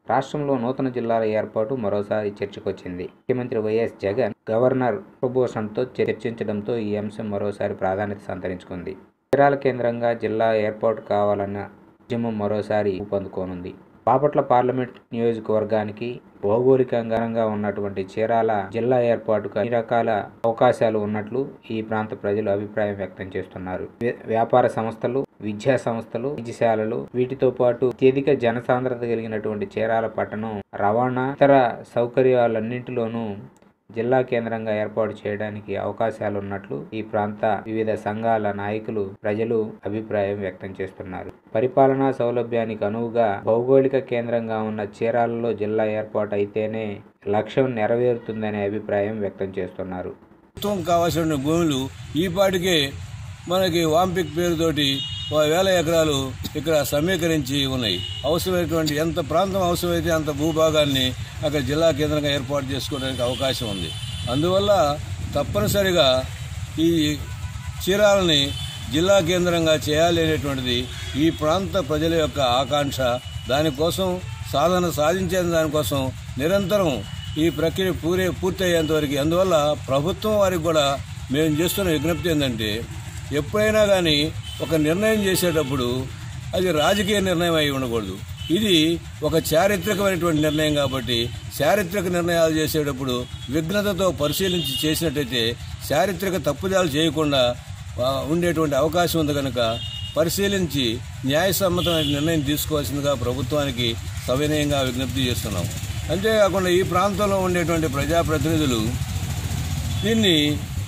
రాష్ట్రంలో నూతన జిల్లాల ఏర్పాటు మరోసారి చర్చకొచ్చింది ముఖ్యమంత్రి వైఎస్ జగన్ గవర్నర్ కుభూషణ్తో చర్చించడంతో ఈ అంశం మరోసారి ప్రాధాన్యత సంతరించుకుంది చీరాల కేంద్రంగా జిల్లా ఏర్పాటు కావాలన్న ఉద్యమం మరోసారి ఊపందుకోనుంది బాపట్ల పార్లమెంట్ నియోజకవర్గానికి భౌగోళికంగా ఉన్నటువంటి చీరాల జిల్లా ఏర్పాటుకు అన్ని రకాల అవకాశాలు ఉన్నట్లు ఈ ప్రాంత ప్రజలు అభిప్రాయం వ్యక్తం చేస్తున్నారు వ్య- వ్యాపార సంస్థలు విద్యా సంస్థలు వైద్యశాలలు వీటితో పాటు అత్యధిక జనసాంద్రత కలిగినటువంటి చీరాల పట్టణం రవాణా ఇతర సౌకర్యాలన్నింటిలోనూ జిల్లా కేంద్రంగా ఏర్పాటు చేయడానికి అవకాశాలు ఉన్నట్లు ఈ ప్రాంత వివిధ సంఘాల నాయకులు ప్రజలు అభిప్రాయం వ్యక్తం చేస్తున్నారు పరిపాలనా సౌలభ్యానికి అనువుగా భౌగోళిక కేంద్రంగా ఉన్న చీరాలలో జిల్లా ఏర్పాటు అయితేనే లక్ష్యం నెరవేరుతుందనే అభిప్రాయం వ్యక్తం చేస్తున్నారు ప్రభుత్వం కావాల్సిన భూములు ఈ పాటికే మనకి వాంపిక్ పేరుతోటి ఓ వేల ఎకరాలు ఇక్కడ సమీకరించి ఉన్నాయి అవసరమైనటువంటి ఎంత ప్రాంతం అవసరమైతే అంత భూభాగాన్ని అక్కడ జిల్లా కేంద్రంగా ఏర్పాటు చేసుకోవడానికి అవకాశం ఉంది అందువల్ల తప్పనిసరిగా ఈ చీరాలని జిల్లా కేంద్రంగా చేయాలి అనేటువంటిది ఈ ప్రాంత ప్రజల యొక్క ఆకాంక్ష దానికోసం సాధన సాధించే దానికోసం నిరంతరం ఈ ప్రక్రియ పూరే పూర్తయ్యేంత వరకు అందువల్ల ప్రభుత్వం వారికి కూడా మేము చేస్తున్న విజ్ఞప్తి ఏంటంటే ఎప్పుడైనా కానీ ఒక నిర్ణయం చేసేటప్పుడు అది రాజకీయ నిర్ణయం అయి ఉండకూడదు ఇది ఒక చారిత్రకమైనటువంటి నిర్ణయం కాబట్టి చారిత్రక నిర్ణయాలు చేసేటప్పుడు విఘ్నతతో పరిశీలించి చేసినట్టయితే చారిత్రక తప్పుదాలు చేయకుండా ఆ, ఉండేటువంటి అవకాశం ఉంది కనుక పరిశీలించి న్యాయసమ్మతమైన నిర్ణయం తీసుకోవాల్సిందిగా ప్రభుత్వానికి సవినయంగా విజ్ఞప్తి చేస్తున్నాం అంతేకాకుండా ఈ ప్రాంతంలో ఉండేటువంటి ప్రజాప్రతినిధులు దీన్ని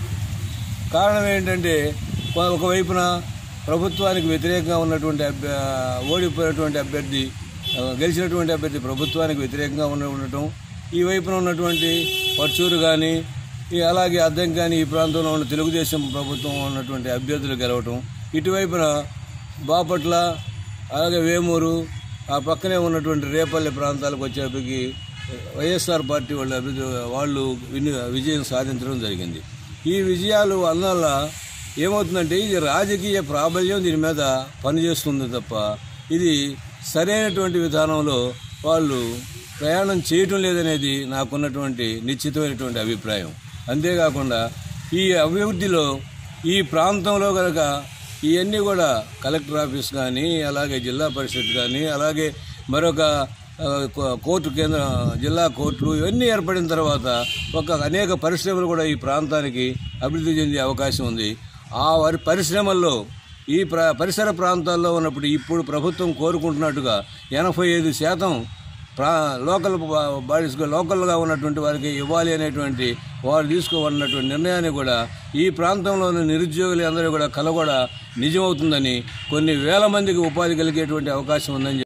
కారణం ఏంటంటే కొ- ఒకవైపున ప్రభుత్వానికి వ్యతిరేకంగా ఉన్నటువంటి అభ్య ఓడిపోయినటువంటి అభ్యర్థి ఆ, గెలిచినటువంటి అభ్యర్థి ప్రభుత్వానికి వ్యతిరేకంగా ఉన్న ఉండటం ఈ వైపున ఉన్నటువంటి పర్చూరు కానీ ఈ అలాగే అద్దం కానీ ఈ ప్రాంతంలో ఉన్న తెలుగుదేశం ప్రభుత్వం ఉన్నటువంటి అభ్యర్థులు గెలవటం ఇటువైపున బాపట్ల అలాగే వేమూరు ఆ పక్కనే ఉన్నటువంటి రేపల్లి ప్రాంతాలకు వచ్చేప్పటికి వైఎస్ఆర్ పార్టీ వాళ్ళు అభివృద్ధి వాళ్ళు విని విజయం సాధించడం జరిగింది ఈ విజయాలు వల్ల ఏమవుతుందంటే ఇది రాజకీయ ప్రాబల్యం దీని మీద పనిచేస్తుంది తప్ప ఇది సరైనటువంటి విధానంలో వాళ్ళు ప్రయాణం చేయటం లేదనేది నాకున్నటువంటి నిశ్చితమైనటువంటి అభిప్రాయం అంతేకాకుండా ఈ అభివృద్ధిలో ఈ ప్రాంతంలో కనుక ఇవన్నీ కూడా కలెక్టర్ ఆఫీస్ కానీ అలాగే జిల్లా పరిషత్ కానీ అలాగే మరొక ఆ, కో- కోర్టు కేంద్ర జిల్లా కోర్టులు ఇవన్నీ ఏర్పడిన తర్వాత ఒక అనేక పరిశ్రమలు కూడా ఈ ప్రాంతానికి అభివృద్ధి చెందే అవకాశం ఉంది ఆ వారి పరిశ్రమల్లో ఈ ప్ర పరిసర ప్రాంతాల్లో ఉన్నప్పుడు ఇప్పుడు ప్రభుత్వం కోరుకుంటున్నట్టుగా ఎనభై ఐదు శాతం ప్రా లోకల్ బా- బాడీస్గా లోకల్గా ఉన్నటువంటి వారికి ఇవ్వాలి అనేటువంటి వారు తీసుకోవాలన్నటువంటి నిర్ణయాన్ని కూడా ఈ ప్రాంతంలోని నిరుద్యోగులు అందరూ కూడా కల కూడా నిజమవుతుందని కొన్ని వేల మందికి ఉపాధి కలిగేటువంటి అవకాశం ఉందని